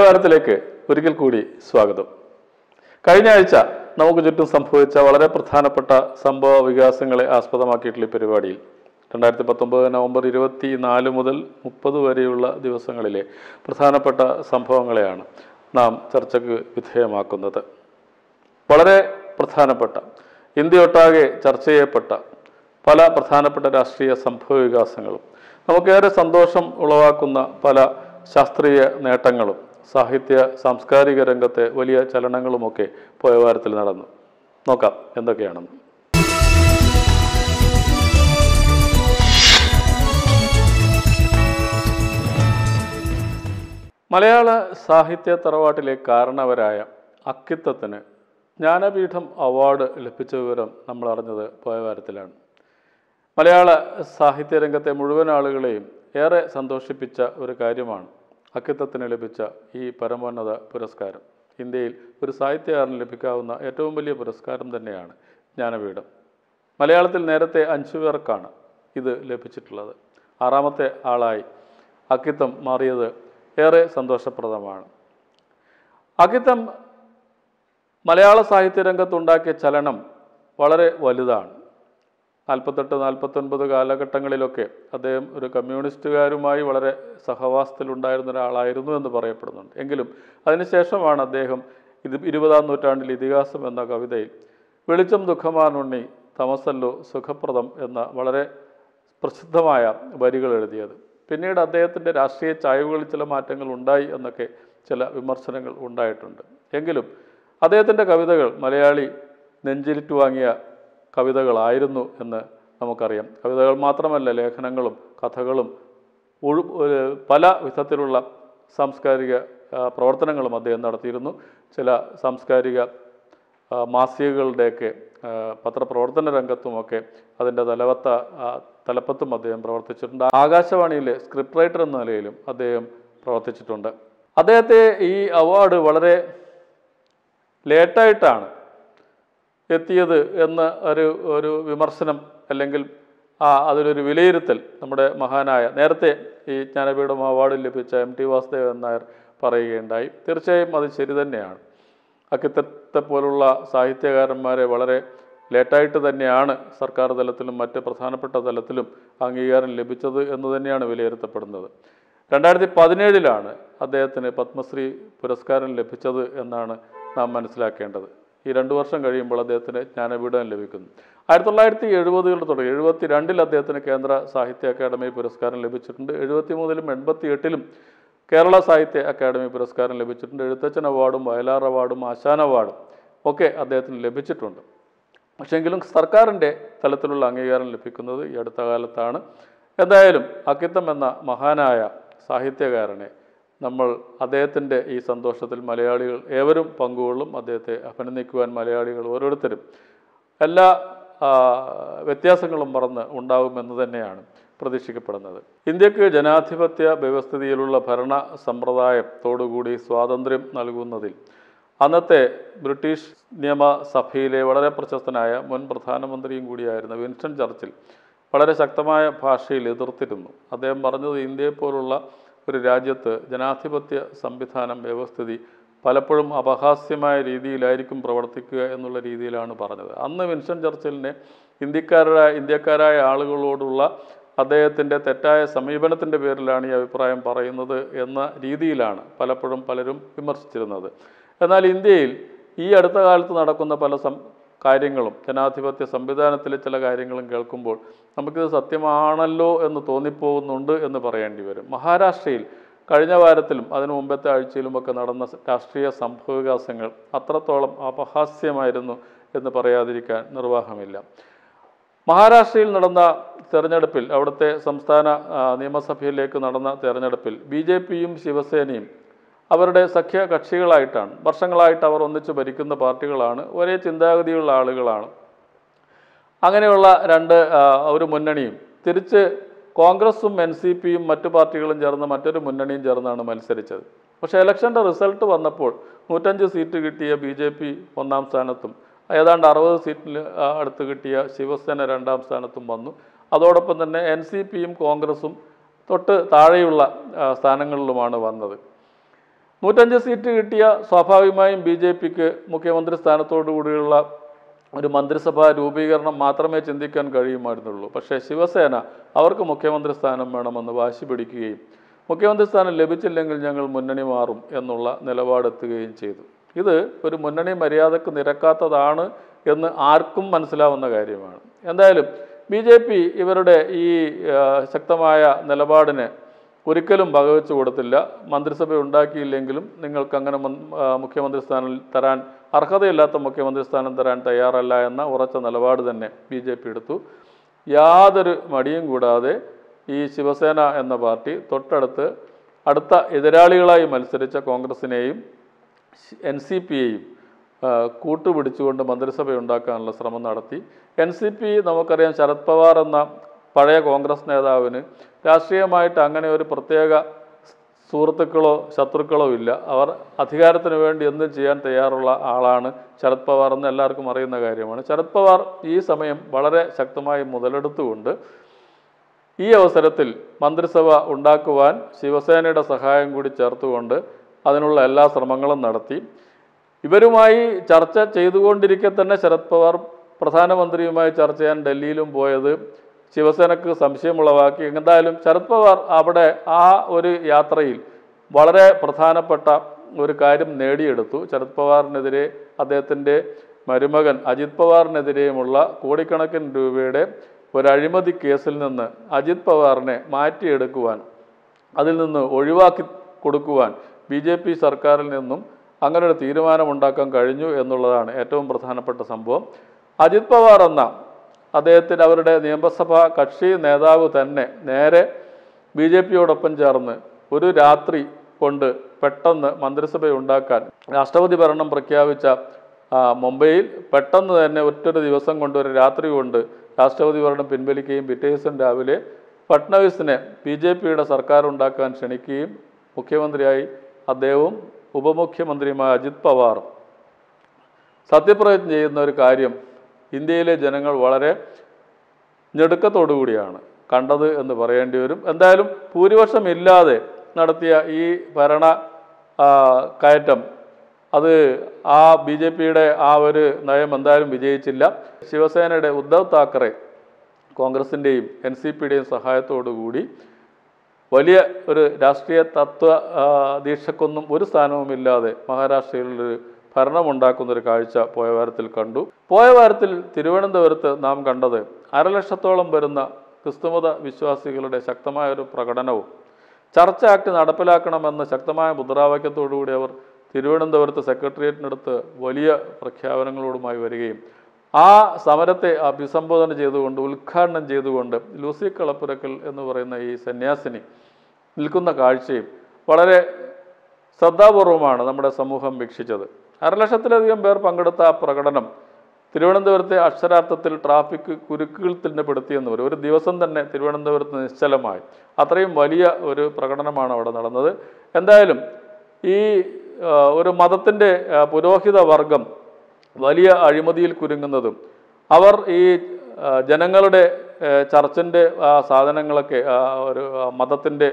പോയവാരത്തിലേക്ക് ഒരിക്കൽ കൂടി സ്വാഗതം കഴിഞ്ഞ ആഴ്ച നമുക്ക് ചുറ്റും സംഭവിച്ച വളരെ പ്രധാനപ്പെട്ട സംഭവ വികാസങ്ങളെ ആസ്പദമാക്കിയിട്ടുള്ള ഈ പരിപാടിയിൽ രണ്ടായിരത്തി പത്തൊമ്പത് നവംബർ ഇരുപത്തി നാല് മുതൽ മുപ്പത് വരെയുള്ള ദിവസങ്ങളിലെ പ്രധാനപ്പെട്ട സംഭവങ്ങളെയാണ് നാം ചർച്ചയ്ക്ക് വിധേയമാക്കുന്നത് വളരെ പ്രധാനപ്പെട്ട ഇന്ത്യയൊട്ടാകെ ചർച്ച ചെയ്യപ്പെട്ട പല പ്രധാനപ്പെട്ട രാഷ്ട്രീയ സംഭവ വികാസങ്ങളും നമുക്കേറെ സന്തോഷം ഉളവാക്കുന്ന പല ശാസ്ത്രീയ നേട്ടങ്ങളും സാഹിത്യ സാംസ്കാരിക രംഗത്തെ വലിയ ചലനങ്ങളുമൊക്കെ പോയ വാരത്തിൽ നടന്നു നോക്കാം എന്തൊക്കെയാണെന്ന് മലയാള സാഹിത്യ തറവാട്ടിലെ കാരണവരായ അക്കിത്തത്തിന് ജ്ഞാനപീഠം അവാർഡ് ലഭിച്ച വിവരം നമ്മൾ അറിഞ്ഞത് പോയ വാരത്തിലാണ് മലയാള സാഹിത്യ രംഗത്തെ മുഴുവൻ ആളുകളെയും ഏറെ സന്തോഷിപ്പിച്ച ഒരു കാര്യമാണ് അക്കിത്തത്തിന് ലഭിച്ച ഈ പരമോന്നത പുരസ്കാരം ഇന്ത്യയിൽ ഒരു സാഹിത്യകാരന് ലഭിക്കാവുന്ന ഏറ്റവും വലിയ പുരസ്കാരം തന്നെയാണ് ജ്ഞാനപീഠം മലയാളത്തിൽ നേരത്തെ അഞ്ചു പേർക്കാണ് ഇത് ലഭിച്ചിട്ടുള്ളത് ആറാമത്തെ ആളായി അക്കിത്തം മാറിയത് ഏറെ സന്തോഷപ്രദമാണ് അക്കിത്തം മലയാള സാഹിത്യ രംഗത്തുണ്ടാക്കിയ ചലനം വളരെ വലുതാണ് നാൽപ്പത്തെട്ട് നാൽപ്പത്തൊൻപത് കാലഘട്ടങ്ങളിലൊക്കെ അദ്ദേഹം ഒരു കമ്മ്യൂണിസ്റ്റുകാരുമായി വളരെ സഹവാസത്തിലുണ്ടായിരുന്ന ഒരാളായിരുന്നു എന്ന് പറയപ്പെടുന്നുണ്ട് എങ്കിലും അതിനുശേഷമാണ് അദ്ദേഹം ഇത് ഇരുപതാം നൂറ്റാണ്ടിൽ ഇതിഹാസം എന്ന കവിതയിൽ വെളിച്ചം ദുഃഖമാനുണ്ണി തമസല്ലോ സുഖപ്രദം എന്ന വളരെ പ്രസിദ്ധമായ വരികൾ എഴുതിയത് പിന്നീട് അദ്ദേഹത്തിൻ്റെ രാഷ്ട്രീയ ചായ്വുകളിൽ ചില മാറ്റങ്ങൾ ഉണ്ടായി എന്നൊക്കെ ചില വിമർശനങ്ങൾ ഉണ്ടായിട്ടുണ്ട് എങ്കിലും അദ്ദേഹത്തിൻ്റെ കവിതകൾ മലയാളി നെഞ്ചിലിറ്റ് വാങ്ങിയ കവിതകളായിരുന്നു എന്ന് നമുക്കറിയാം കവിതകൾ മാത്രമല്ല ലേഖനങ്ങളും കഥകളും ഒഴു ഒരു പല വിധത്തിലുള്ള സാംസ്കാരിക ആ, പ്രവർത്തനങ്ങളും അദ്ദേഹം നടത്തിയിരുന്നു ചില സാംസ്കാരിക ആ, മാസികകളുടെയൊക്കെ ആ, പത്രപ്രവർത്തന രംഗത്തുമൊക്കെ അതിൻ്റെ തലവത്ത ആ, തലപ്പത്തും അദ്ദേഹം പ്രവർത്തിച്ചിട്ടുണ്ട് ആകാശവാണിയിലെ സ്ക്രിപ്റ്റ് റൈറ്റർ എന്ന നിലയിലും അദ്ദേഹം പ്രവർത്തിച്ചിട്ടുണ്ട് അദ്ദേഹത്തെ ഈ അവാർഡ് വളരെ ലേറ്റായിട്ടാണ് എത്തിയത് എന്ന ഒരു ഒരു വിമർശനം അല്ലെങ്കിൽ ആ അതിലൊരു വിലയിരുത്തൽ നമ്മുടെ മഹാനായ നേരത്തെ ഈ ജ്ഞാനപീഠം അവാർഡ് ലഭിച്ച എം ടി വാസുദേവൻ നായർ പറയുകയുണ്ടായി തീർച്ചയായും അത് ശരി തന്നെയാണ് അക്കിത്തത്തെ പോലുള്ള സാഹിത്യകാരന്മാരെ വളരെ ലേറ്റായിട്ട് തന്നെയാണ് സർക്കാർ തലത്തിലും മറ്റ് പ്രധാനപ്പെട്ട തലത്തിലും അംഗീകാരം ലഭിച്ചത് എന്ന് തന്നെയാണ് വിലയിരുത്തപ്പെടുന്നത് രണ്ടായിരത്തി പതിനേഴിലാണ് അദ്ദേഹത്തിന് പത്മശ്രീ പുരസ്കാരം ലഭിച്ചത് എന്നാണ് നാം മനസ്സിലാക്കേണ്ടത് ഈ രണ്ട് വർഷം കഴിയുമ്പോൾ അദ്ദേഹത്തിന് ജ്ഞാനപീഠം ലഭിക്കുന്നു ആയിരത്തി തൊള്ളായിരത്തി എഴുപതുകളുടെ തുടങ്ങി എഴുപത്തി രണ്ടിൽ അദ്ദേഹത്തിന് കേന്ദ്ര സാഹിത്യ അക്കാദമി പുരസ്കാരം ലഭിച്ചിട്ടുണ്ട് എഴുപത്തി മൂന്നിലും എൺപത്തി എട്ടിലും കേരള സാഹിത്യ അക്കാദമി പുരസ്കാരം ലഭിച്ചിട്ടുണ്ട് എഴുത്തച്ഛൻ അവാർഡും വയലാർ അവാർഡും ആശാൻ അവാർഡും ഒക്കെ അദ്ദേഹത്തിന് ലഭിച്ചിട്ടുണ്ട് പക്ഷെങ്കിലും സർക്കാരിൻ്റെ തലത്തിലുള്ള അംഗീകാരം ലഭിക്കുന്നത് ഈ അടുത്ത കാലത്താണ് എന്തായാലും അക്കിത്തം എന്ന മഹാനായ സാഹിത്യകാരനെ നമ്മൾ അദ്ദേഹത്തിൻ്റെ ഈ സന്തോഷത്തിൽ മലയാളികൾ ഏവരും പങ്കുകൊള്ളും അദ്ദേഹത്തെ അഭിനന്ദിക്കുവാൻ മലയാളികൾ ഓരോരുത്തരും എല്ലാ ആ, വ്യത്യാസങ്ങളും മറന്ന് ഉണ്ടാകുമെന്ന് തന്നെയാണ് പ്രതീക്ഷിക്കപ്പെടുന്നത് ഇന്ത്യക്ക് ജനാധിപത്യ വ്യവസ്ഥിതിയിലുള്ള ഭരണ സമ്പ്രദായത്തോടുകൂടി സ്വാതന്ത്ര്യം നൽകുന്നതിൽ അന്നത്തെ ബ്രിട്ടീഷ് നിയമസഭയിലെ വളരെ പ്രശസ്തനായ മുൻ പ്രധാനമന്ത്രിയും കൂടിയായിരുന്ന വിൻസ്റ്റൺ ചർച്ചിൽ വളരെ ശക്തമായ ഭാഷയിൽ എതിർത്തിരുന്നു അദ്ദേഹം പറഞ്ഞത് ഇന്ത്യയെപ്പോലുള്ള ഒരു രാജ്യത്ത് ജനാധിപത്യ സംവിധാനം വ്യവസ്ഥിതി പലപ്പോഴും അപഹാസ്യമായ രീതിയിലായിരിക്കും പ്രവർത്തിക്കുക എന്നുള്ള രീതിയിലാണ് പറഞ്ഞത് അന്ന് വിൻസ്റ്റൺ ചർച്ചിലിനെ ഇന്ത്യക്കാരായ ഇന്ത്യക്കാരായ ആളുകളോടുള്ള അദ്ദേഹത്തിൻ്റെ തെറ്റായ സമീപനത്തിൻ്റെ പേരിലാണ് ഈ അഭിപ്രായം പറയുന്നത് എന്ന രീതിയിലാണ് പലപ്പോഴും പലരും വിമർശിച്ചിരുന്നത് എന്നാൽ ഇന്ത്യയിൽ ഈ അടുത്ത കാലത്ത് നടക്കുന്ന പല സം കാര്യങ്ങളും ജനാധിപത്യ സംവിധാനത്തിലെ ചില കാര്യങ്ങളും കേൾക്കുമ്പോൾ നമുക്കിത് സത്യമാണല്ലോ എന്ന് തോന്നിപ്പോകുന്നുണ്ട് എന്ന് പറയേണ്ടി വരും മഹാരാഷ്ട്രയിൽ കഴിഞ്ഞ വാരത്തിലും അതിനു മുമ്പത്തെ ആഴ്ചയിലുമൊക്കെ നടന്ന രാഷ്ട്രീയ സംഭവവികാസങ്ങൾ അത്രത്തോളം അപഹാസ്യമായിരുന്നു എന്ന് പറയാതിരിക്കാൻ നിർവാഹമില്ല മഹാരാഷ്ട്രയിൽ നടന്ന തെരഞ്ഞെടുപ്പിൽ അവിടുത്തെ സംസ്ഥാന ആ, നിയമസഭയിലേക്ക് നടന്ന തെരഞ്ഞെടുപ്പിൽ ബി ജെ പിയും ശിവസേനയും അവരുടെ സഖ്യ കക്ഷികളായിട്ടാണ് വർഷങ്ങളായിട്ട് അവർ ഒന്നിച്ച് ഭരിക്കുന്ന പാർട്ടികളാണ് ഒരേ ചിന്താഗതിയുള്ള ആളുകളാണ് അങ്ങനെയുള്ള രണ്ട് ആ, ഒരു മുന്നണിയും തിരിച്ച് കോൺഗ്രസും എൻ സി പിയും മറ്റു പാർട്ടികളും ചേർന്ന് മറ്റൊരു മുന്നണിയും ചേർന്നാണ് മത്സരിച്ചത് പക്ഷേ ഇലക്ഷൻ്റെ റിസൾട്ട് വന്നപ്പോൾ നൂറ്റഞ്ച് സീറ്റ് കിട്ടിയ ബി ജെ പി ഒന്നാം സ്ഥാനത്തും ഏതാണ്ട് അറുപത് സീറ്റിൽ ആ, അടുത്ത് കിട്ടിയ ശിവസേന രണ്ടാം സ്ഥാനത്തും വന്നു അതോടൊപ്പം തന്നെ എൻ സി പിയും കോൺഗ്രസും തൊട്ട് താഴെയുള്ള ആ, സ്ഥാനങ്ങളിലുമാണ് വന്നത് നൂറ്റഞ്ച് സീറ്റ് കിട്ടിയ സ്വാഭാവികമായും ബി ജെ പിക്ക് മുഖ്യമന്ത്രി സ്ഥാനത്തോടു കൂടിയുള്ള ഒരു മന്ത്രിസഭാ രൂപീകരണം മാത്രമേ ചിന്തിക്കാൻ കഴിയുമായിരുന്നുള്ളൂ പക്ഷേ ശിവസേന അവർക്ക് മുഖ്യമന്ത്രി സ്ഥാനം വേണമെന്ന് വാശി പിടിക്കുകയും മുഖ്യമന്ത്രി സ്ഥാനം ലഭിച്ചില്ലെങ്കിൽ ഞങ്ങൾ മുന്നണി മാറും എന്നുള്ള നിലപാടെത്തുകയും ചെയ്തു ഇത് ഒരു മുന്നണി മര്യാദക്ക് നിരക്കാത്തതാണ് എന്ന് ആർക്കും മനസ്സിലാവുന്ന കാര്യമാണ് എന്തായാലും ബി ജെ പി ഇവരുടെ ഈ ആ, ശക്തമായ നിലപാടിന് ഒരിക്കലും വകവെച്ച് കൊടുത്തില്ല മന്ത്രിസഭ ഉണ്ടാക്കിയില്ലെങ്കിലും നിങ്ങൾക്ക് അങ്ങനെ മൻ- ആ, മുഖ്യമന്ത്രി സ്ഥാനം തരാൻ അർഹതയില്ലാത്ത മുഖ്യമന്ത്രി സ്ഥാനം തരാൻ തയ്യാറല്ല എന്ന ഉറച്ച നിലപാട് തന്നെ ബി ജെ പി എടുത്തു യാതൊരു മടിയും കൂടാതെ ഈ ശിവസേന എന്ന പാർട്ടി തൊട്ടടുത്ത് അടുത്ത എതിരാളികളായി മത്സരിച്ച കോൺഗ്രസിനെയും എൻ സി പിയെയും കൂട്ടുപിടിച്ചുകൊണ്ട് മന്ത്രിസഭ ഉണ്ടാക്കാനുള്ള ശ്രമം നടത്തി എൻ സി പി നമുക്കറിയാം ശരത് പവാർ എന്ന പഴയ കോൺഗ്രസ് നേതാവിന് രാഷ്ട്രീയമായിട്ട് അങ്ങനെ ഒരു പ്രത്യേക സുഹൃത്തുക്കളോ ശത്രുക്കളോ ഇല്ല അവർ അധികാരത്തിന് വേണ്ടി എന്തും ചെയ്യാൻ തയ്യാറുള്ള ആളാണ് ശരത് പവാർ എന്ന് എല്ലാവർക്കും അറിയുന്ന കാര്യമാണ് ശരത് പവാർ ഈ സമയം വളരെ ശക്തമായി മുതലെടുത്തുകൊണ്ട് ഈ അവസരത്തിൽ മന്ത്രിസഭ ഉണ്ടാക്കുവാൻ ശിവസേനയുടെ സഹായം കൂടി ചേർത്തുകൊണ്ട് അതിനുള്ള എല്ലാ ശ്രമങ്ങളും നടത്തി ഇവരുമായി ചർച്ച ചെയ്തുകൊണ്ടിരിക്കെ തന്നെ ശരത് പവാർ പ്രധാനമന്ത്രിയുമായി ചർച്ച ചെയ്യാൻ ഡൽഹിയിലും പോയത് ശിവസേനക്ക് സംശയമുളവാക്കി എന്തായാലും ശരത് പവാർ അവിടെ ആ ഒരു യാത്രയിൽ വളരെ പ്രധാനപ്പെട്ട ഒരു കാര്യം നേടിയെടുത്തു ശരത് പവാറിനെതിരെ അദ്ദേഹത്തിൻ്റെ മരുമകൻ അജിത് പവാറിനെതിരെയുമുള്ള കോടിക്കണക്കിന് രൂപയുടെ ഒരു അഴിമതി കേസിൽ നിന്ന് അജിത് പവാറിനെ മാറ്റിയെടുക്കുവാൻ അതിൽ നിന്ന് ഒഴിവാക്കി കൊടുക്കുവാൻ ബി ജെ പി സർക്കാരിൽ നിന്നും അങ്ങനെ ഒരു തീരുമാനമുണ്ടാക്കാൻ കഴിഞ്ഞു എന്നുള്ളതാണ് ഏറ്റവും പ്രധാനപ്പെട്ട സംഭവം അജിത് പവാർ എന്ന അദ്ദേഹത്തിന് അവരുടെ നിയമസഭാ കക്ഷി നേതാവ് തന്നെ നേരെ ബി ജെ പിയോടൊപ്പം ചേർന്ന് ഒരു രാത്രി കൊണ്ട് പെട്ടെന്ന് മന്ത്രിസഭ ഉണ്ടാക്കാൻ രാഷ്ട്രപതി ഭരണം പ്രഖ്യാപിച്ച ആ, മുംബൈയിൽ പെട്ടെന്ന് തന്നെ ഒറ്റൊരു ദിവസം കൊണ്ട് ഒരു രാത്രി കൊണ്ട് രാഷ്ട്രപതി ഭരണം പിൻവലിക്കുകയും പിറ്റേ ദിവസം രാവിലെ ഫട്നവിസിനെ ബി ജെ പിയുടെ സർക്കാർ ഉണ്ടാക്കാൻ ക്ഷണിക്കുകയും മുഖ്യമന്ത്രിയായി അദ്ദേഹവും ഉപമുഖ്യമന്ത്രിയുമായ അജിത് പവാറും സത്യപ്രതിജ്ഞ ചെയ്യുന്ന ഒരു കാര്യം ഇന്ത്യയിലെ ജനങ്ങൾ വളരെ ഞെടുക്കത്തോടു കൂടിയാണ് കണ്ടത് എന്ന് പറയേണ്ടി വരും എന്തായാലും ഭൂരിപക്ഷം ഇല്ലാതെ നടത്തിയ ഈ ഭരണ ആ, കയറ്റം അത് ആ ബി ജെ പിയുടെ ആ ഒരു നയം എന്തായാലും വിജയിച്ചില്ല ശിവസേനയുടെ ഉദ്ധവ് താക്കറെ കോൺഗ്രസിൻ്റെയും എൻ സി പിയുടെയും സഹായത്തോടു കൂടി വലിയ ഒരു രാഷ്ട്രീയ തത്വ ആ, ദീക്ഷക്കൊന്നും ഒരു സ്ഥാനവുമില്ലാതെ മഹാരാഷ്ട്രയിലൊരു ഭരണമുണ്ടാക്കുന്ന ഒരു കാഴ്ച പോയ വാരത്തിൽ കണ്ടു പോയ വാരത്തിൽ തിരുവനന്തപുരത്ത് നാം കണ്ടത് അരലക്ഷത്തോളം വരുന്ന ക്രിസ്തുമത വിശ്വാസികളുടെ ശക്തമായ ഒരു പ്രകടനവും ചർച്ച ആക്ട് നടപ്പിലാക്കണമെന്ന ശക്തമായ മുദ്രാവാക്യത്തോടുകൂടി അവർ തിരുവനന്തപുരത്ത് സെക്രട്ടേറിയറ്റിനടുത്ത് വലിയ പ്രഖ്യാപനങ്ങളോടുമായി വരികയും ആ സമരത്തെ അഭിസംബോധന ചെയ്തുകൊണ്ട് ഉദ്ഘാടനം ചെയ്തുകൊണ്ട് ലൂസി കളപ്പുരക്കൽ എന്ന് പറയുന്ന ഈ സന്യാസിനി നിൽക്കുന്ന കാഴ്ചയും വളരെ ശ്രദ്ധാപൂർവമാണ് നമ്മുടെ സമൂഹം വീക്ഷിച്ചത് അരലക്ഷത്തിലധികം പേർ പങ്കെടുത്ത ആ പ്രകടനം തിരുവനന്തപുരത്തെ അക്ഷരാർത്ഥത്തിൽ ട്രാഫിക് കുരുക്കുകൾ തന്നെ പെടുത്തിയെന്ന് പറയും ഒരു ദിവസം തന്നെ തിരുവനന്തപുരത്ത് നിശ്ചലമായി അത്രയും വലിയ ഒരു പ്രകടനമാണ് അവിടെ നടന്നത് എന്തായാലും ഈ ആ, ഒരു മതത്തിൻ്റെ ആ, പുരോഹിത വർഗം വലിയ അഴിമതിയിൽ കുരുങ്ങുന്നതും അവർ ഈ ആ, ജനങ്ങളുടെ ആ, ചർച്ചിൻ്റെ ആ സാധനങ്ങളൊക്കെ ആ, ഒരു മതത്തിൻ്റെ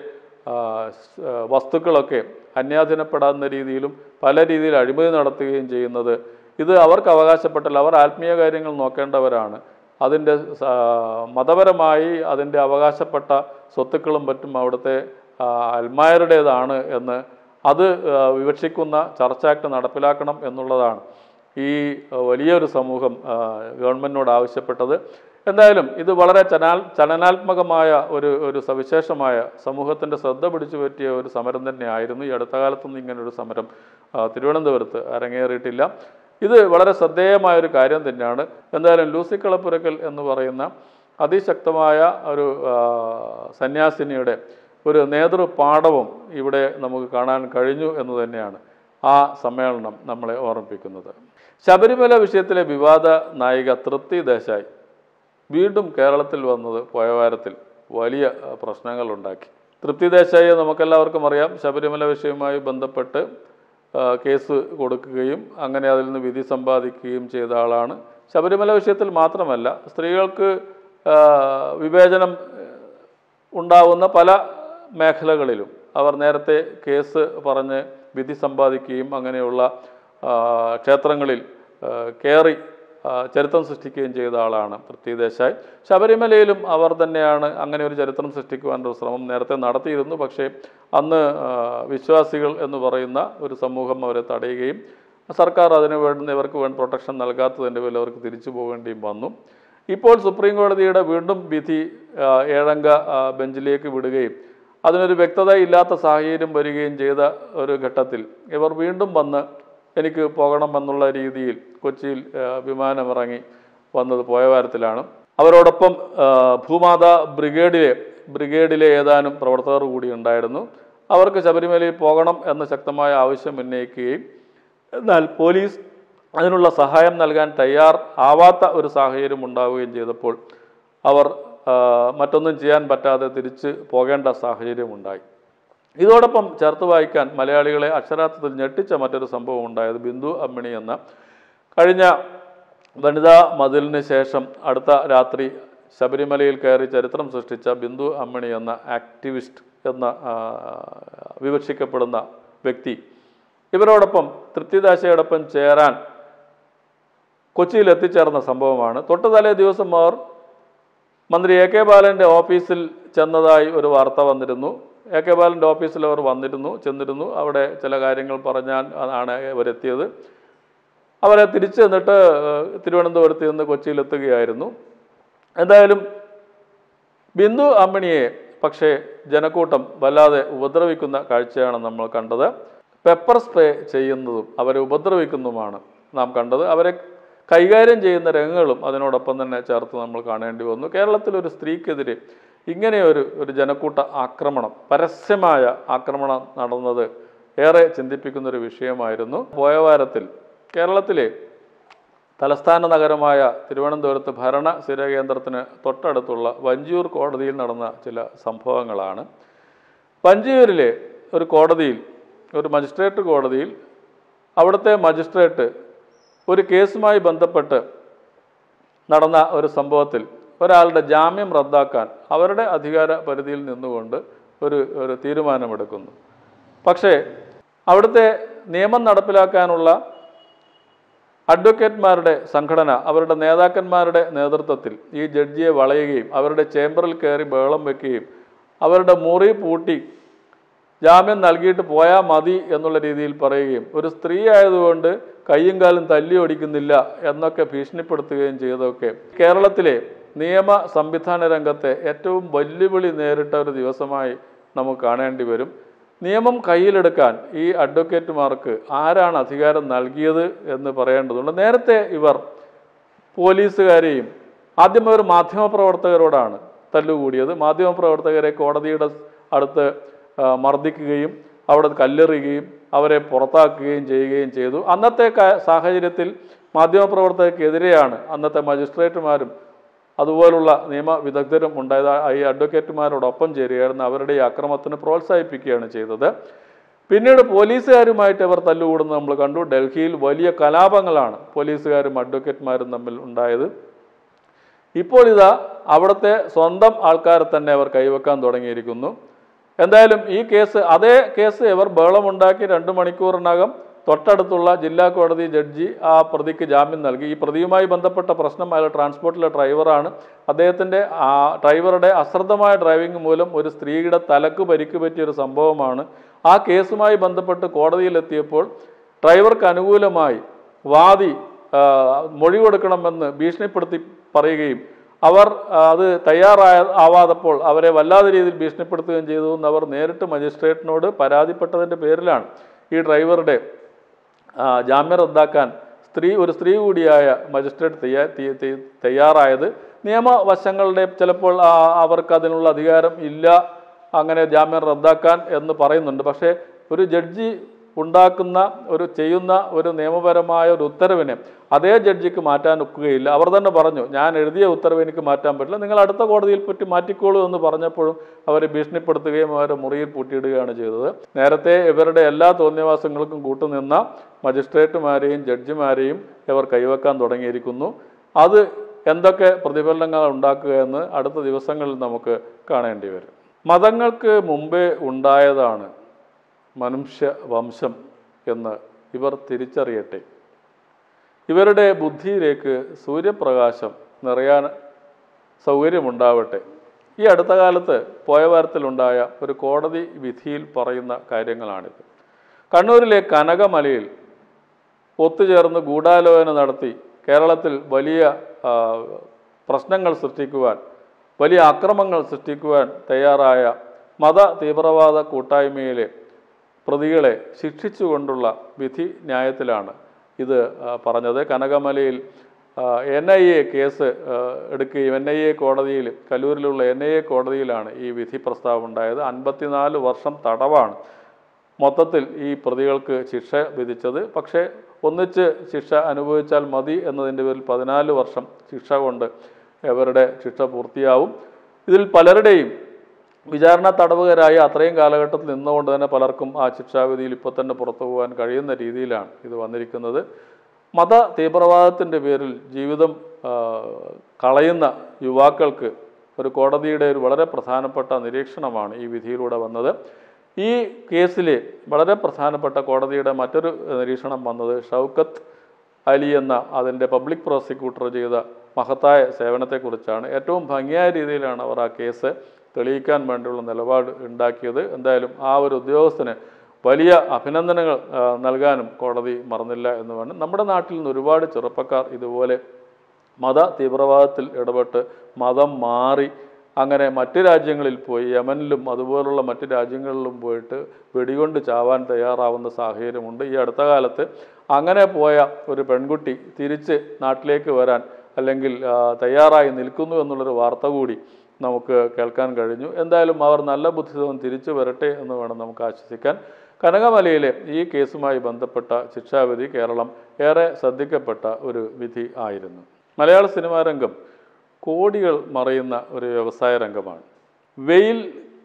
വസ്തുക്കളൊക്കെ അന്യാധീനപ്പെടാവുന്ന രീതിയിലും പല രീതിയിൽ അഴിമതി നടത്തുകയും ചെയ്യുന്നത് ഇത് അവർക്ക് അവകാശപ്പെട്ടാൽ അവർ ആത്മീയ കാര്യങ്ങൾ നോക്കേണ്ടവരാണ് അതിൻ്റെ സ- മതപരമായി അതിൻ്റെ അവകാശപ്പെട്ട സ്വത്തുക്കളും മറ്റും അവിടുത്തെ ആ, അൽമായരുടേതാണ് എന്ന് അത് ആ, വിവക്ഷിക്കുന്ന ചർച്ച ആക്ട് നടപ്പിലാക്കണം എന്നുള്ളതാണ് ഈ ആ, വലിയൊരു സമൂഹം ആ, ഗവൺമെൻറ്റിനോട് ആവശ്യപ്പെട്ടത് എന്തായാലും ഇത് വളരെ ചനാൽ ചലനാത്മകമായ ഒരു ഒരു സവിശേഷമായ സമൂഹത്തിൻ്റെ ശ്രദ്ധ പിടിച്ചു പറ്റിയ ഒരു സമരം തന്നെയായിരുന്നു ഈ അടുത്ത കാലത്തൊന്നും ഇങ്ങനൊരു സമരം ആ, തിരുവനന്തപുരത്ത് അരങ്ങേറിയിട്ടില്ല ഇത് വളരെ ശ്രദ്ധേയമായ ഒരു കാര്യം തന്നെയാണ് എന്തായാലും ലൂസി കളപ്പുരക്കൽ എന്ന് പറയുന്ന അതിശക്തമായ ഒരു ആ, സന്യാസിനിയുടെ ഒരു നേതൃപാഠവും ഇവിടെ നമുക്ക് കാണാൻ കഴിഞ്ഞു എന്ന് തന്നെയാണ് ആ സമ്മേളനം നമ്മളെ ഓർമ്മിപ്പിക്കുന്നത് ശബരിമല വിഷയത്തിലെ വിവാദ നായിക തൃപ്തി ദേശായി വീണ്ടും കേരളത്തിൽ വന്നത് പോയ വാരത്തിൽ വലിയ അഹ്, പ്രശ്നങ്ങളുണ്ടാക്കി തൃപ്തി ദേശായിയെ നമുക്കെല്ലാവർക്കും അറിയാം ശബരിമല വിഷയവുമായി ബന്ധപ്പെട്ട് ആ, കേസ് കൊടുക്കുകയും അങ്ങനെ അതിൽ നിന്ന് വിധി സമ്പാദിക്കുകയും ചെയ്ത ആളാണ് ശബരിമല വിഷയത്തിൽ മാത്രമല്ല സ്ത്രീകൾക്ക് ആ, വിവേചനം ഉണ്ടാവുന്ന പല മേഖലകളിലും അവർ നേരത്തെ കേസ് പറഞ്ഞ് വിധി സമ്പാദിക്കുകയും അങ്ങനെയുള്ള ആ, ക്ഷേത്രങ്ങളിൽ ആ, കയറി ആ, ചരിത്രം സൃഷ്ടിക്കുകയും ചെയ്ത ആളാണ് തൃപ്തി ദേശായി ശബരിമലയിലും അവർ തന്നെയാണ് അങ്ങനെ ഒരു ചരിത്രം സൃഷ്ടിക്കുവാനുള്ള ശ്രമം നേരത്തെ നടത്തിയിരുന്നു പക്ഷേ അന്ന് ആ, വിശ്വാസികൾ എന്ന് പറയുന്ന ഒരു സമൂഹം അവരെ തടയുകയും സർക്കാർ അതിന് വേണ്ടുന്ന ഇവർക്ക് വേണ്ട പ്രൊട്ടക്ഷൻ നൽകാത്തതിൻ്റെ പേരിൽ അവർക്ക് തിരിച്ചു പോകേണ്ടിയും വന്നു ഇപ്പോൾ സുപ്രീം കോടതിയുടെ വീണ്ടും വിധി ആ, ഏഴംഗ ആ, ബെഞ്ചിലേക്ക് വിടുകയും അതിനൊരു വ്യക്തത ഇല്ലാത്ത സാഹചര്യം വരികയും ചെയ്ത ഒരു ഘട്ടത്തിൽ ഇവർ വീണ്ടും വന്ന് എനിക്ക് പോകണം എന്നുള്ള രീതിയിൽ കൊച്ചിയിൽ ആ, വിമാനമിറങ്ങി വന്നത് പോയ വാരത്തിലാണ് അവരോടൊപ്പം ആ, ഭൂമാത ബ്രിഗേഡിലെ ബ്രിഗേഡിലെ ഏതാനും പ്രവർത്തകർ കൂടി ഉണ്ടായിരുന്നു അവർക്ക് ശബരിമലയിൽ പോകണം എന്ന ശക്തമായ ആവശ്യം ഉന്നയിക്കുകയും എന്നാൽ പോലീസ് അതിനുള്ള സഹായം നൽകാൻ തയ്യാർ ആവാത്ത ഒരു സാഹചര്യം ഉണ്ടാവുകയും ചെയ്തപ്പോൾ അവർ ആ, മറ്റൊന്നും ചെയ്യാൻ പറ്റാതെ തിരിച്ച് പോകേണ്ട സാഹചര്യമുണ്ടായി ഇതോടൊപ്പം ചേർത്ത് വായിക്കാൻ മലയാളികളെ അക്ഷരാർത്ഥത്തിൽ ഞെട്ടിച്ച മറ്റൊരു സംഭവം ഉണ്ടായത് ബിന്ദു അമ്മിണി എന്ന കഴിഞ്ഞ വനിതാ മതിലിന് ശേഷം അടുത്ത രാത്രി ശബരിമലയിൽ കയറി ചരിത്രം സൃഷ്ടിച്ച ബിന്ദു അമ്മിണി എന്ന ആക്ടിവിസ്റ്റ് എന്ന ആ, വിവക്ഷിക്കപ്പെടുന്ന വ്യക്തി ഇവരോടൊപ്പം തൃപ്തിദാശയോടൊപ്പം ചേരാൻ കൊച്ചിയിൽ എത്തിച്ചേർന്ന സംഭവമാണ് തൊട്ട് തലേ ദിവസം അവർ മന്ത്രി എ കെ ബാലൻ്റെ ഓഫീസിൽ ചെന്നതായി ഒരു വാർത്ത വന്നിരുന്നു എ കെ ബാലൻ്റെ ഓഫീസിൽ അവർ വന്നിരുന്നു ചെന്നിരുന്നു അവിടെ ചില കാര്യങ്ങൾ പറഞ്ഞാൽ ആണ് അവരെത്തിയത് അവരെ തിരിച്ചു എന്നിട്ട് തിരുവനന്തപുരത്ത് നിന്ന് കൊച്ചിയിലെത്തുകയായിരുന്നു എന്തായാലും ബിന്ദു അമ്മിണിയെ പക്ഷേ ജനക്കൂട്ടം വല്ലാതെ ഉപദ്രവിക്കുന്ന കാഴ്ചയാണ് നമ്മൾ കണ്ടത് പെപ്പർ സ്പ്രേ ചെയ്യുന്നതും അവരെ ഉപദ്രവിക്കുന്നതുമാണ് നാം കണ്ടത് അവരെ കൈകാര്യം ചെയ്യുന്ന രംഗങ്ങളും അതിനോടൊപ്പം തന്നെ ചേർത്ത് നമ്മൾ കാണേണ്ടി വന്നു കേരളത്തിലൊരു സ്ത്രീക്കെതിരെ ഇങ്ങനെയൊരു ഒരു ജനക്കൂട്ട ആക്രമണം പരസ്യമായ ആക്രമണം നടന്നത് ഏറെ ചിന്തിപ്പിക്കുന്ന ഒരു വിഷയമായിരുന്നു പോയ വാരത്തിൽ കേരളത്തിലെ തലസ്ഥാന നഗരമായ തിരുവനന്തപുരത്ത് ഭരണ സ്ഥിരകേന്ദ്രത്തിന് തൊട്ടടുത്തുള്ള വഞ്ചിയൂർ കോടതിയിൽ നടന്ന ചില സംഭവങ്ങളാണ് വഞ്ചിയൂരിലെ ഒരു കോടതിയിൽ ഒരു മജിസ്ട്രേറ്റ് കോടതിയിൽ അവിടുത്തെ മജിസ്ട്രേറ്റ് ഒരു കേസുമായി ബന്ധപ്പെട്ട് നടന്ന ഒരു സംഭവത്തിൽ ഒരാളുടെ ജാമ്യം റദ്ദാക്കാൻ അവരുടെ അധികാര പരിധിയിൽ നിന്നുകൊണ്ട് ഒരു ഒരു തീരുമാനമെടുക്കുന്നു പക്ഷേ അവിടുത്തെ നിയമം നടപ്പിലാക്കാനുള്ള അഡ്വക്കേറ്റ്മാരുടെ സംഘടന അവരുടെ നേതാക്കന്മാരുടെ നേതൃത്വത്തിൽ ഈ ജഡ്ജിയെ വളയുകയും അവരുടെ ചേംബറിൽ കയറി ബഹളം വെക്കുകയും അവരുടെ മുറി പൂട്ടി ജാമ്യം നൽകിയിട്ട് പോയാൽ മതി എന്നുള്ള രീതിയിൽ പറയുകയും ഒരു സ്ത്രീ ആയതുകൊണ്ട് കയ്യും കാലും തല്ലി ഓടിക്കുന്നില്ല എന്നൊക്കെ ഭീഷണിപ്പെടുത്തുകയും ചെയ്തതൊക്കെ കേരളത്തിലെ നിയമ സംവിധാന രംഗത്തെ ഏറ്റവും വെല്ലുവിളി നേരിട്ട ഒരു ദിവസമായി നമുക്ക് കാണേണ്ടി വരും നിയമം കയ്യിലെടുക്കാൻ ഈ അഡ്വക്കേറ്റുമാർക്ക് ആരാണ് അധികാരം നൽകിയത് എന്ന് പറയേണ്ടതുണ്ട് നേരത്തെ ഇവർ പോലീസുകാരെയും ആദ്യം അവർ മാധ്യമപ്രവർത്തകരോടാണ് തല്ലുകൂടിയത് മാധ്യമപ്രവർത്തകരെ കോടതിയുടെ അടുത്ത് ആ, മർദ്ദിക്കുകയും അവിടെ കല്ലെറിയുകയും അവരെ പുറത്താക്കുകയും ചെയ്യുകയും ചെയ്തു അന്നത്തെ ക- സാഹചര്യത്തിൽ മാധ്യമപ്രവർത്തകർക്കെതിരെയാണ് അന്നത്തെ മജിസ്ട്രേറ്റുമാരും അതുപോലുള്ള നിയമ വിദഗ്ധരും ഉണ്ടായത് ആ- ഈ അഡ്വക്കേറ്റുമാരോടൊപ്പം ചേരുകയായിരുന്നു അവരുടെ ഈ അക്രമത്തിന് പ്രോത്സാഹിപ്പിക്കുകയാണ് ചെയ്തത് പിന്നീട് പോലീസുകാരുമായിട്ട് അവർ തല്ലുകൂടുന്നത് നമ്മൾ കണ്ടു ഡൽഹിയിൽ വലിയ കലാപങ്ങളാണ് പോലീസുകാരും അഡ്വക്കേറ്റുമാരും തമ്മിൽ ഉണ്ടായത് ഇപ്പോൾ ഇതാ അവിടുത്തെ സ്വന്തം ആൾക്കാരെ തന്നെ അവർ കൈവെക്കാൻ തുടങ്ങിയിരിക്കുന്നു എന്തായാലും ഈ കേസ് അതേ കേസ് ഇവർ ബഹളമുണ്ടാക്കി രണ്ട് മണിക്കൂറിനകം തൊട്ടടുത്തുള്ള ജില്ലാ കോടതി ജഡ്ജി ആ പ്രതിക്ക് ജാമ്യം നൽകി ഈ പ്രതിയുമായി ബന്ധപ്പെട്ട പ്രശ്നം അയാൾ ട്രാൻസ്പോർട്ടിലെ ഡ്രൈവറാണ് അദ്ദേഹത്തിൻ്റെ ആ ഡ്രൈവറുടെ അശ്രദ്ധമായ ഡ്രൈവിംഗ് മൂലം ഒരു സ്ത്രീയുടെ തലക്ക് പരിക്ക് പറ്റിയ ഒരു സംഭവമാണ് ആ കേസുമായി ബന്ധപ്പെട്ട് കോടതിയിലെത്തിയപ്പോൾ ഡ്രൈവർക്ക് അനുകൂലമായി വാദി ആ, മൊഴി കൊടുക്കണമെന്ന് ഭീഷണിപ്പെടുത്തി പറയുകയും അവർ ആ, അത് തയ്യാറായ ആവാതപ്പോൾ അവരെ വല്ലാതെ രീതിയിൽ ഭീഷണിപ്പെടുത്തുകയും ചെയ്തു എന്ന് അവർ നേരിട്ട് മജിസ്ട്രേറ്റിനോട് പരാതിപ്പെട്ടതിൻ്റെ പേരിലാണ് ഈ ഡ്രൈവറുടെ ആ, ജാമ്യം റദ്ദാക്കാൻ സ്ത്രീ ഒരു സ്ത്രീ കൂടിയായ മജിസ്ട്രേറ്റ് തയ്യാ തി- തി- തയ്യാറായത് നിയമവശങ്ങളുടെ ചിലപ്പോൾ ആ, അവർക്ക് അതിനുള്ള അധികാരം ഇല്ല അങ്ങനെ ജാമ്യം റദ്ദാക്കാൻ എന്ന് പറയുന്നുണ്ട് പക്ഷേ ഒരു ജഡ്ജി ഉണ്ടാക്കുന്ന ഒരു ചെയ്യുന്ന ഒരു നിയമപരമായ ഒരു ഉത്തരവിനെ അതേ ജഡ്ജിക്ക് മാറ്റാൻ ഒക്കുകയില്ല അവർ തന്നെ പറഞ്ഞു ഞാൻ എഴുതിയ ഉത്തരവ് എനിക്ക് മാറ്റാൻ പറ്റില്ല നിങ്ങൾ അടുത്ത കോടതിയിൽ പറ്റി മാറ്റിക്കോളൂ എന്ന് പറഞ്ഞപ്പോഴും അവരെ ഭീഷണിപ്പെടുത്തുകയും അവരെ മുറിയിൽ പൂട്ടിയിടുകയാണ് ചെയ്തത് നേരത്തെ ഇവരുടെ എല്ലാ തോന്നിയവാസങ്ങൾക്കും കൂട്ടുനിന്ന മജിസ്ട്രേറ്റുമാരെയും ജഡ്ജിമാരെയും ഇവർ കൈവെക്കാൻ തുടങ്ങിയിരിക്കുന്നു അത് എന്തൊക്കെ പ്രതിഫലനങ്ങൾ ഉണ്ടാക്കുക എന്ന് അടുത്ത ദിവസങ്ങളിൽ നമുക്ക് കാണേണ്ടി വരും മതങ്ങൾക്ക് മുമ്പേ ഉണ്ടായതാണ് മനുഷ്യ വംശം എന്ന് ഇവർ തിരിച്ചറിയട്ടെ ഇവരുടെ ബുദ്ധിയിലേക്ക് സൂര്യപ്രകാശം നിറയാൻ സൗകര്യമുണ്ടാവട്ടെ ഈ അടുത്ത കാലത്ത് പോയവാരത്തിലുണ്ടായ ഒരു കോടതി വിധിയിൽ പറയുന്ന കാര്യങ്ങളാണിത് കണ്ണൂരിലെ കനകമലയിൽ ഒത്തുചേർന്ന് ഗൂഢാലോചന നടത്തി കേരളത്തിൽ വലിയ ആ, പ്രശ്നങ്ങൾ സൃഷ്ടിക്കുവാൻ വലിയ അക്രമങ്ങൾ സൃഷ്ടിക്കുവാൻ തയ്യാറായ മത തീവ്രവാദ കൂട്ടായ്മയിലെ പ്രതികളെ ശിക്ഷിച്ചുകൊണ്ടുള്ള വിധി ന്യായത്തിലാണ് ഇത് ആ, പറഞ്ഞത് കനകമലയിൽ എൻ ഐ എ കേസ് ആ, എടുക്കുകയും എൻ ഐ എ കോടതിയിൽ കലൂരിലുള്ള എൻ ഐ എ കോടതിയിലാണ് ഈ വിധി പ്രസ്താവം ഉണ്ടായത് അൻപത്തിനാല് വർഷം തടവാണ് മൊത്തത്തിൽ ഈ പ്രതികൾക്ക് ശിക്ഷ വിധിച്ചത് പക്ഷേ ഒന്നിച്ച് ശിക്ഷ അനുഭവിച്ചാൽ മതി എന്നതിൻ്റെ പേരിൽ പതിനാല് വർഷം ശിക്ഷ കൊണ്ട് ഇവരുടെ ശിക്ഷ പൂർത്തിയാവും ഇതിൽ പലരുടെയും വിചാരണ തടവുകാരായി അത്രയും കാലഘട്ടത്തിൽ നിന്നുകൊണ്ട് തന്നെ പലർക്കും ആ ശിക്ഷാവിധിയിൽ ഇപ്പോൾ തന്നെ പുറത്തു പോകാൻ കഴിയുന്ന രീതിയിലാണ് ഇത് വന്നിരിക്കുന്നത് മത തീവ്രവാദത്തിൻ്റെ പേരിൽ ജീവിതം ആ, കളയുന്ന യുവാക്കൾക്ക് ഒരു കോടതിയുടെ ഒരു വളരെ പ്രധാനപ്പെട്ട നിരീക്ഷണമാണ് ഈ വിധിയിലൂടെ വന്നത് ഈ കേസിൽ വളരെ പ്രധാനപ്പെട്ട കോടതിയുടെ മറ്റൊരു നിരീക്ഷണം വന്നത് ഷൗക്കത്ത് അലി എന്ന അതിൻ്റെ പബ്ലിക് പ്രോസിക്യൂട്ടർ ചെയ്ത മഹത്തായ സേവനത്തെക്കുറിച്ചാണ് ഏറ്റവും ഭംഗിയായ രീതിയിലാണ് അവർ ആ കേസ് തെളിയിക്കാൻ വേണ്ടിയുള്ള നിലപാട് ഉണ്ടാക്കിയത് എന്തായാലും ആ ഒരു ഉദ്യോഗസ്ഥന് വലിയ അഭിനന്ദനങ്ങൾ ആ, നൽകാനും കോടതി മറന്നില്ല എന്ന് വേണം നമ്മുടെ നാട്ടിൽ നിന്ന് ഒരുപാട് ചെറുപ്പക്കാർ ഇതുപോലെ മത തീവ്രവാദത്തിൽ ഇടപെട്ട് മതം മാറി അങ്ങനെ മറ്റ് രാജ്യങ്ങളിൽ പോയി യമനിലും അതുപോലുള്ള മറ്റ് രാജ്യങ്ങളിലും പോയിട്ട് വെടികൊണ്ട് ചാവാൻ തയ്യാറാവുന്ന സാഹചര്യമുണ്ട് ഈ അടുത്ത കാലത്ത് അങ്ങനെ പോയ ഒരു പെൺകുട്ടി തിരിച്ച് നാട്ടിലേക്ക് വരാൻ അല്ലെങ്കിൽ ആ, തയ്യാറായി നിൽക്കുന്നു എന്നുള്ളൊരു വാർത്ത കൂടി നമുക്ക് കേൾക്കാൻ കഴിഞ്ഞു എന്തായാലും അവർ നല്ല ബുദ്ധിതവും തിരിച്ചു വരട്ടെ എന്ന് വേണം നമുക്ക് ആശ്വസിക്കാൻ കനകമലയിലെ ഈ കേസുമായി ബന്ധപ്പെട്ട ശിക്ഷാവിധി കേരളം ഏറെ ശ്രദ്ധിക്കപ്പെട്ട ഒരു വിധി ആയിരുന്നു മലയാള സിനിമാ രംഗം കോടികൾ മറയുന്ന ഒരു വ്യവസായ രംഗമാണ് വെയിൽ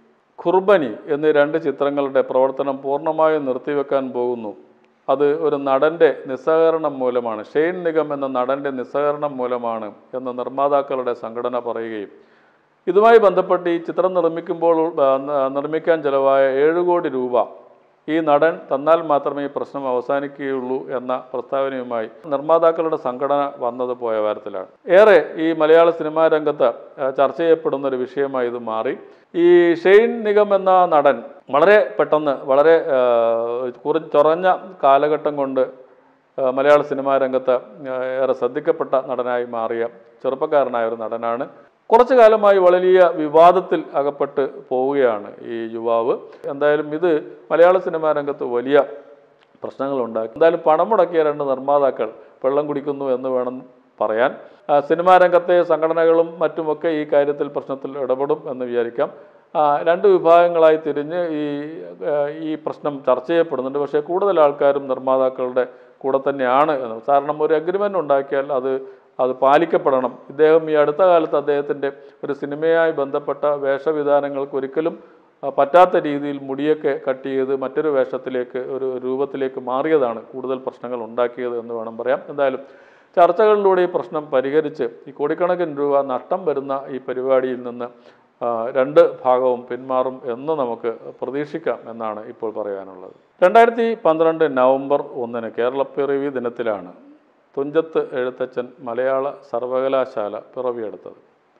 ഖുർബനി എന്നീ രണ്ട് ചിത്രങ്ങളുടെ പ്രവർത്തനം പൂർണ്ണമായും നിർത്തിവെക്കാൻ പോകുന്നു അത് ഒരു നടൻ്റെ നിസ്സഹകരണം മൂലമാണ് ഷെയ്ൻ നിഗം എന്ന നടൻ്റെ നിസ്സഹകരണം മൂലമാണ് എന്ന് നിർമ്മാതാക്കളുടെ സംഘടന പറയുകയും ഇതുമായി ബന്ധപ്പെട്ട് ഈ ചിത്രം നിർമ്മിക്കുമ്പോൾ ആ, ന- നിർമ്മിക്കാൻ ചെലവായ ഏഴ് കോടി രൂപ ഈ നടൻ തന്നാൽ മാത്രമേ ഈ പ്രശ്നം അവസാനിക്കുകയുള്ളൂ എന്ന പ്രസ്താവനയുമായി നിർമ്മാതാക്കളുടെ സംഘടന വന്നത് പോയ വാരത്തിലാണ് ഏറെ ഈ മലയാള സിനിമാ രംഗത്ത് ആ, ചർച്ച ചെയ്യപ്പെടുന്ന ഒരു വിഷയമായി ഇത് മാറി ഈ ഷെയ്ൻ നിഗം എന്ന നടൻ വളരെ പെട്ടെന്ന് വളരെ ആ, കുറ ചൊറഞ്ഞ കാലഘട്ടം കൊണ്ട് ആ, മലയാള സിനിമാ രംഗത്ത് ആ, ഏറെ ശ്രദ്ധിക്കപ്പെട്ട നടനായി മാറിയ ചെറുപ്പക്കാരനായ ഒരു നടനാണ് കുറച്ചു കാലമായി വലിയ വിവാദത്തിൽ അകപ്പെട്ട് പോവുകയാണ് ഈ യുവാവ് എന്തായാലും ഇത് മലയാള സിനിമാ രംഗത്ത് വലിയ പ്രശ്നങ്ങളുണ്ടാക്കി എന്തായാലും പണം മുടക്കിയ രണ്ട് നിർമ്മാതാക്കൾ വെള്ളം കുടിക്കുന്നു എന്ന് വേണം പറയാൻ ആ, സിനിമാ രംഗത്തെ സംഘടനകളും മറ്റുമൊക്കെ ഈ കാര്യത്തിൽ പ്രശ്നത്തിൽ ഇടപെടും എന്ന് വിചാരിക്കാം ആ, രണ്ട് വിഭാഗങ്ങളായി തിരിഞ്ഞ് ഈ ആ, ഈ പ്രശ്നം ചർച്ച ചെയ്യപ്പെടുന്നുണ്ട് പക്ഷേ കൂടുതൽ ആൾക്കാരും നിർമ്മാതാക്കളുടെ കൂടെ തന്നെയാണ് എന്ന് കാരണം ഒരു അഗ്രിമെൻ്റ് ഉണ്ടാക്കിയാൽ അത് അത് പാലിക്കപ്പെടണം ഇദ്ദേഹം ഈ അടുത്ത കാലത്ത് അദ്ദേഹത്തിൻ്റെ ഒരു സിനിമയായി ബന്ധപ്പെട്ട വേഷവിധാനങ്ങൾക്ക് ഒരിക്കലും ആ, പറ്റാത്ത രീതിയിൽ മുടിയൊക്കെ കട്ട് ചെയ്ത് മറ്റൊരു വേഷത്തിലേക്ക് ഒരു രൂപത്തിലേക്ക് മാറിയതാണ് കൂടുതൽ പ്രശ്നങ്ങൾ ഉണ്ടാക്കിയത് എന്ന് വേണം പറയാം എന്തായാലും ചർച്ചകളിലൂടെ ഈ പ്രശ്നം പരിഹരിച്ച് ഈ കോടിക്കണക്കിന് രൂപ നഷ്ടം വരുന്ന ഈ പരിപാടിയിൽ നിന്ന് ആ, രണ്ട് ഭാഗവും പിന്മാറും എന്ന് നമുക്ക് പ്രതീക്ഷിക്കാം എന്നാണ് ഇപ്പോൾ പറയാനുള്ളത് രണ്ടായിരത്തി പന്ത്രണ്ട് നവംബർ ഒന്നിന് കേരളപ്പിറവി ദിനത്തിലാണ് തുഞ്ചത്ത് എഴുത്തച്ഛൻ മലയാള സർവകലാശാല പിറവിയെടുത്തത്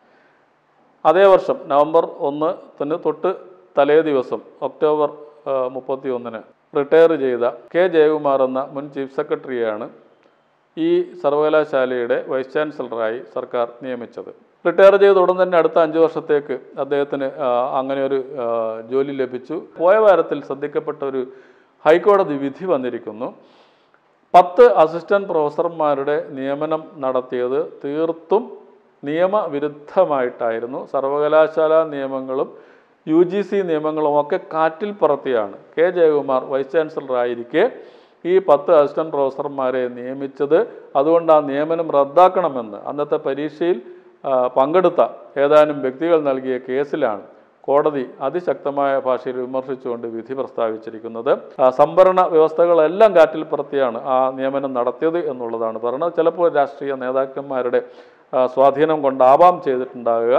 അതേ വർഷം നവംബർ ഒന്ന് തന്നെ തൊട്ട് തലേ ദിവസം ഒക്ടോബർ മുപ്പത്തി ഒന്നിന് റിട്ടയർ ചെയ്ത കെ ജയകുമാർ എന്ന മുൻ ചീഫ് സെക്രട്ടറിയെയാണ് ഈ സർവകലാശാലയുടെ വൈസ് ചാൻസലറായി സർക്കാർ നിയമിച്ചത് റിട്ടയർ ചെയ്ത ഉടൻ തന്നെ അടുത്ത അഞ്ച് വർഷത്തേക്ക് അദ്ദേഹത്തിന് ആ, അങ്ങനെ ഒരു ആ, ജോലി ലഭിച്ചു പോയ വാരത്തിൽ ശ്രദ്ധിക്കപ്പെട്ട ഒരു ഹൈക്കോടതി വിധി വന്നിരിക്കുന്നു പത്ത് അസിസ്റ്റന്റ് പ്രൊഫസർമാരുടെ നിയമനം നടത്തിയത് തീർത്തും നിയമവിരുദ്ധമായിട്ടായിരുന്നു സർവകലാശാല നിയമങ്ങളും യു ജി സി നിയമങ്ങളും ഒക്കെ കാറ്റിൽ പറത്തിയാണ് കെ ജയകുമാർ വൈസ് ചാൻസലറായിരിക്കെ ഈ പത്ത് അസിസ്റ്റന്റ് പ്രൊഫസർമാരെ നിയമിച്ചത് അതുകൊണ്ട് ആ നിയമനം റദ്ദാക്കണമെന്ന് അന്നത്തെ പരീക്ഷയിൽ ആ, പങ്കെടുത്ത ഏതാനും വ്യക്തികൾ നൽകിയ കേസിലാണ് കോടതി അതിശക്തമായ ഭാഷയിൽ വിമർശിച്ചുകൊണ്ട് വിധി പ്രസ്താവിച്ചിരിക്കുന്നത് ആ, സംവരണ വ്യവസ്ഥകളെല്ലാം കാറ്റിൽ പറത്തിയാണ് ആ നിയമനം നടത്തിയത് എന്നുള്ളതാണ് പറയുന്നത് ചിലപ്പോൾ രാഷ്ട്രീയ നേതാക്കന്മാരുടെ ആ, സ്വാധീനം കൊണ്ടാവാം ചെയ്തിട്ടുണ്ടാകുക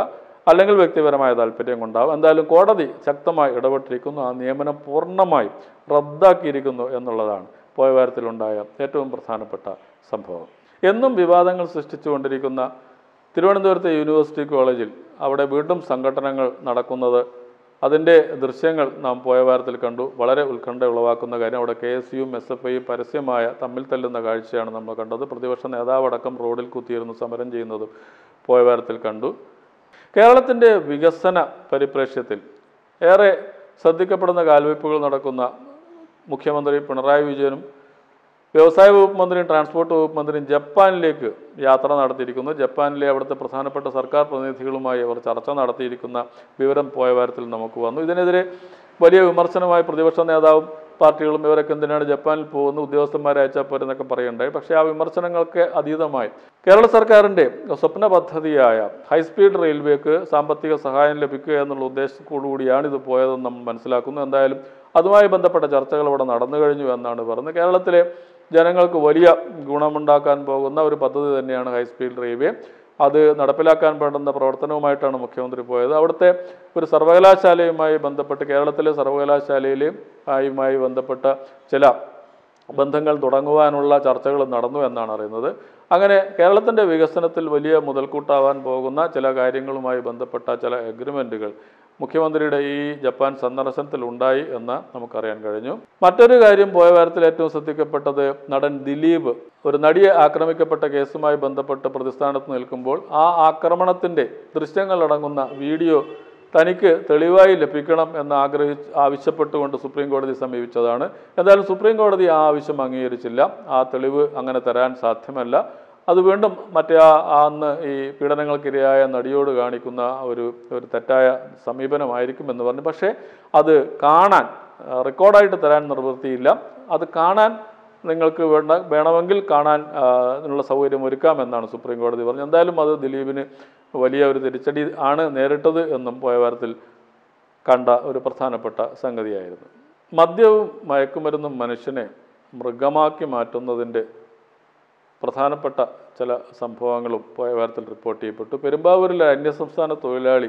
അല്ലെങ്കിൽ വ്യക്തിപരമായ താല്പര്യം കൊണ്ടാവും എന്തായാലും കോടതി ശക്തമായി ഇടപെട്ടിരിക്കുന്നു ആ നിയമനം പൂർണ്ണമായും റദ്ദാക്കിയിരിക്കുന്നു എന്നുള്ളതാണ് പോയ വാരത്തിലുണ്ടായ ഏറ്റവും പ്രധാനപ്പെട്ട സംഭവം എന്നും വിവാദങ്ങൾ സൃഷ്ടിച്ചുകൊണ്ടിരിക്കുന്ന തിരുവനന്തപുരത്തെ യൂണിവേഴ്സിറ്റി കോളേജിൽ അവിടെ വീണ്ടും സംഘടനകൾ നടക്കുന്നത് അതിൻ്റെ ദൃശ്യങ്ങൾ നാം പോയ വാരത്തിൽ കണ്ടു വളരെ ഉത്കണ്ഠ ഉളവാക്കുന്ന കാര്യം അവിടെ കെ എസ് യുവും എസ് എഫ് ഐയും പരസ്യമായ തമ്മിൽ തല്ലുന്ന കാഴ്ചയാണ് നമ്മൾ കണ്ടത് പ്രതിപക്ഷ നേതാവടക്കം റോഡിൽ കുത്തിയിരുന്ന് സമരം ചെയ്യുന്നതും പോയ വാരത്തിൽ കണ്ടു കേരളത്തിൻ്റെ വികസന പരിപ്രേക്ഷ്യത്തിൽ ഏറെ ശ്രദ്ധിക്കപ്പെടുന്ന കാൽവയ്പ്പുകൾ നടക്കുന്ന മുഖ്യമന്ത്രി പിണറായി വിജയനും വ്യവസായ വകുപ്പ് മന്ത്രിയും ട്രാൻസ്പോർട്ട് വകുപ്പ് മന്ത്രിയും ജപ്പാനിലേക്ക് യാത്ര നടത്തിയിരിക്കുന്നു ജപ്പാനിലെ അവിടുത്തെ പ്രധാനപ്പെട്ട സർക്കാർ പ്രതിനിധികളുമായി അവർ ചർച്ച നടത്തിയിരിക്കുന്ന വിവരം പോയ വാരത്തിൽ നമുക്ക് വന്നു ഇതിനെതിരെ വലിയ വിമർശനമായി പ്രതിപക്ഷ നേതാവും പാർട്ടികളും ഇവരൊക്കെ എന്തിനാണ് ജപ്പാനിൽ പോകുന്ന ഉദ്യോഗസ്ഥന്മാരെ അയച്ചാൽ പോരെന്നൊക്കെ പറയുണ്ടായി പക്ഷേ ആ വിമർശനങ്ങൾക്ക് അതീതമായി കേരള സർക്കാരിൻ്റെ സ്വപ്ന പദ്ധതിയായ ഹൈസ്പീഡ് റെയിൽവേക്ക് സാമ്പത്തിക സഹായം ലഭിക്കുക എന്നുള്ള ഉദ്ദേശത്തോടു കൂടിയാണ് ഇത് പോയതെന്ന് നമ്മൾ മനസ്സിലാക്കുന്നു എന്തായാലും അതുമായി ബന്ധപ്പെട്ട ചർച്ചകൾ ഇവിടെ നടന്നു കഴിഞ്ഞു എന്നാണ് പറയുന്നത് കേരളത്തിലെ ജനങ്ങൾക്ക് വലിയ ഗുണമുണ്ടാക്കാൻ പോകുന്ന ഒരു പദ്ധതി തന്നെയാണ് ഹൈസ്പീഡ് റെയിൽവേ അത് നടപ്പിലാക്കാൻ വേണ്ടുന്ന പ്രവർത്തനവുമായിട്ടാണ് മുഖ്യമന്ത്രി പോയത് അവിടുത്തെ ഒരു സർവകലാശാലയുമായി ബന്ധപ്പെട്ട് കേരളത്തിലെ സർവകലാശാലയിലെയും ആയുമായി ബന്ധപ്പെട്ട ചില ബന്ധങ്ങൾ തുടങ്ങുവാനുള്ള ചർച്ചകൾ നടന്നു എന്നാണ് അറിയുന്നത് അങ്ങനെ കേരളത്തിൻ്റെ വികസനത്തിൽ വലിയ മുതൽക്കൂട്ടാവാൻ പോകുന്ന ചില കാര്യങ്ങളുമായി ബന്ധപ്പെട്ട ചില എഗ്രിമെൻറ്റുകൾ മുഖ്യമന്ത്രിയുടെ ഈ ജപ്പാൻ സന്ദർശനത്തിൽ ഉണ്ടായി എന്ന് നമുക്കറിയാൻ കഴിഞ്ഞു മറ്റൊരു കാര്യം പോയ വാരത്തിൽ ഏറ്റവും ശ്രദ്ധിക്കപ്പെട്ടത് നടൻ ദിലീപ് ഒരു നടിയെ ആക്രമിക്കപ്പെട്ട കേസുമായി ബന്ധപ്പെട്ട് പ്രതിസ്ഥാനത്ത് നിൽക്കുമ്പോൾ ആ ആക്രമണത്തിൻ്റെ ദൃശ്യങ്ങളടങ്ങുന്ന വീഡിയോ തനിക്ക് തെളിവായി ലഭിക്കണം എന്ന് ആഗ്രഹിച്ച് ആവശ്യപ്പെട്ടുകൊണ്ട് സുപ്രീം കോടതി സമീപിച്ചതാണ് എന്തായാലും സുപ്രീം കോടതി ആ ആവശ്യം അംഗീകരിച്ചില്ല ആ തെളിവ് അങ്ങനെ തരാൻ സാധ്യമല്ല അത് വീണ്ടും മറ്റേ ആ ആ അന്ന് ഈ പീഡനങ്ങൾക്കിരയായ നടിയോട് കാണിക്കുന്ന ഒരു ഒരു തെറ്റായ സമീപനമായിരിക്കും എന്ന് പറഞ്ഞു പക്ഷേ അത് കാണാൻ ആ, റെക്കോർഡായിട്ട് തരാൻ നിർവൃത്തിയില്ല അത് കാണാൻ നിങ്ങൾക്ക് വേണ്ട വേണമെങ്കിൽ കാണാൻ ആ, അതിനുള്ള സൗകര്യം ഒരുക്കാമെന്നാണ് സുപ്രീം കോടതി പറഞ്ഞത് എന്തായാലും അത് ദിലീപിന് വലിയ ഒരു തിരിച്ചടി ആണ് നേരിട്ടത് എന്നും പോയ വാരത്തിൽ കണ്ട ഒരു പ്രധാനപ്പെട്ട സംഗതിയായിരുന്നു മദ്യവും മയക്കുമരുന്നും മനുഷ്യനെ മൃഗമാക്കി മാറ്റുന്നതിൻ്റെ പ്രധാനപ്പെട്ട ചില സംഭവങ്ങളും പോയ വാരത്തിൽ റിപ്പോർട്ട് ചെയ്യപ്പെട്ടു പെരുമ്പാവൂരിലെ അന്യസംസ്ഥാന തൊഴിലാളി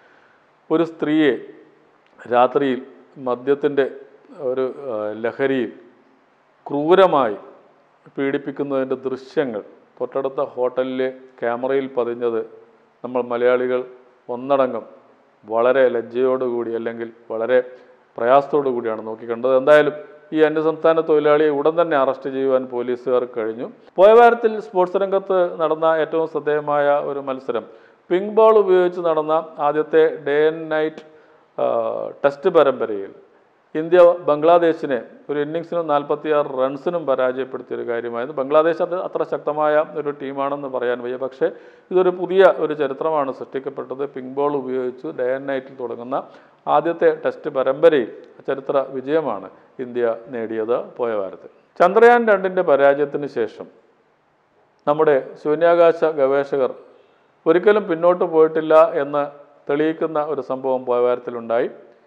ഒരു സ്ത്രീയെ രാത്രിയിൽ മദ്യത്തിൻ്റെ ഒരു ആ, ലഹരിയിൽ ക്രൂരമായി പീഡിപ്പിക്കുന്നതിൻ്റെ ദൃശ്യങ്ങൾ തൊട്ടടുത്ത ഹോട്ടലിലെ ക്യാമറയിൽ പതിഞ്ഞത് നമ്മൾ മലയാളികൾ ഒന്നടങ്കം വളരെ ലജ്ജയോടുകൂടി അല്ലെങ്കിൽ വളരെ പ്രയാസത്തോടു കൂടിയാണ് നോക്കിക്കണ്ടത് എന്തായാലും ഈ അന്യസംസ്ഥാന തൊഴിലാളിയെ ഉടൻ തന്നെ അറസ്റ്റ് ചെയ്യുവാൻ പോലീസുകാർക്ക് കഴിഞ്ഞു പോയ വാരത്തിൽ സ്പോർട്സ് രംഗത്ത് നടന്ന ഏറ്റവും ശ്രദ്ധേയമായ ഒരു മത്സരം പിങ്ക് ബോൾ ഉപയോഗിച്ച് നടന്ന ആദ്യത്തെ ഡേ ആൻഡ് നൈറ്റ് ടെസ്റ്റ് പരമ്പരയിൽ ഇന്ത്യ ബംഗ്ലാദേശിനെ ഒരു ഇന്നിങ്സിനും നാൽപ്പത്തിയാറ് റൺസിനും പരാജയപ്പെടുത്തിയ ഒരു കാര്യമായിരുന്നു ബംഗ്ലാദേശ് അത് അത്ര ശക്തമായ ഒരു ടീമാണെന്ന് പറയാൻ വയ്യ പക്ഷേ ഇതൊരു പുതിയ ഒരു ചരിത്രമാണ് സൃഷ്ടിക്കപ്പെട്ടത് പിങ്ക് ബോൾ ഉപയോഗിച്ച് ഡേ ആൻഡ് നൈറ്റിൽ തുടങ്ങുന്ന ആദ്യത്തെ ടെസ്റ്റ് പരമ്പരയിൽ ചരിത്ര വിജയമാണ് ഇന്ത്യ നേടിയത് പോയ വാരത്തിൽ ചന്ദ്രയാൻ രണ്ടിൻ്റെ പരാജയത്തിന് ശേഷം നമ്മുടെ ശൂന്യാകാശ ഗവേഷകർ ഒരിക്കലും പിന്നോട്ട് പോയിട്ടില്ല എന്ന് തെളിയിക്കുന്ന ഒരു സംഭവം പോയ വാരത്തിലുണ്ടായി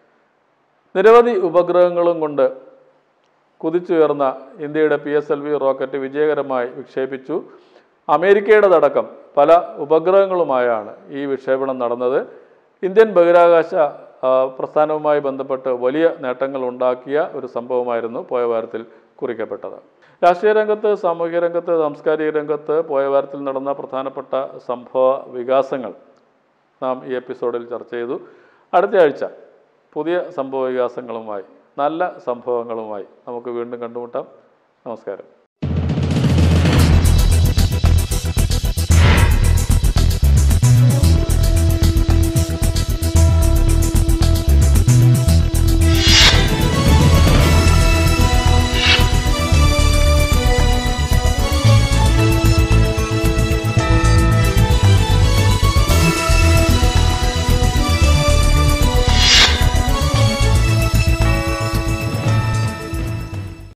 നിരവധി ഉപഗ്രഹങ്ങളും കൊണ്ട് കുതിച്ചുയർന്ന ഇന്ത്യയുടെ P S L V rocket വിജയകരമായി വിക്ഷേപിച്ചു അമേരിക്കയുടേതടക്കം പല ഉപഗ്രഹങ്ങളുമായാണ് ഈ വിക്ഷേപണം നടന്നത് ഇന്ത്യൻ ബഹിരാകാശ ആ, പ്രസ്ഥാനവുമായി ബന്ധപ്പെട്ട് വലിയ നേട്ടങ്ങൾ ഉണ്ടാക്കിയ ഒരു സംഭവമായിരുന്നു പോയ വാരത്തിൽ കുറിക്കപ്പെട്ടത് രാഷ്ട്രീയ രംഗത്ത് സാമൂഹിക രംഗത്ത് സാംസ്കാരിക രംഗത്ത് പോയ വാരത്തിൽ നടന്ന പ്രധാനപ്പെട്ട സംഭവ വികാസങ്ങൾ നാം ഈ എപ്പിസോഡിൽ ചർച്ച ചെയ്തു അടുത്ത ആഴ്ച പുതിയ സംഭവ വികാസങ്ങളുമായി നല്ല സംഭവങ്ങളുമായി നമുക്ക് വീണ്ടും കണ്ടുമുട്ടാം നമസ്കാരം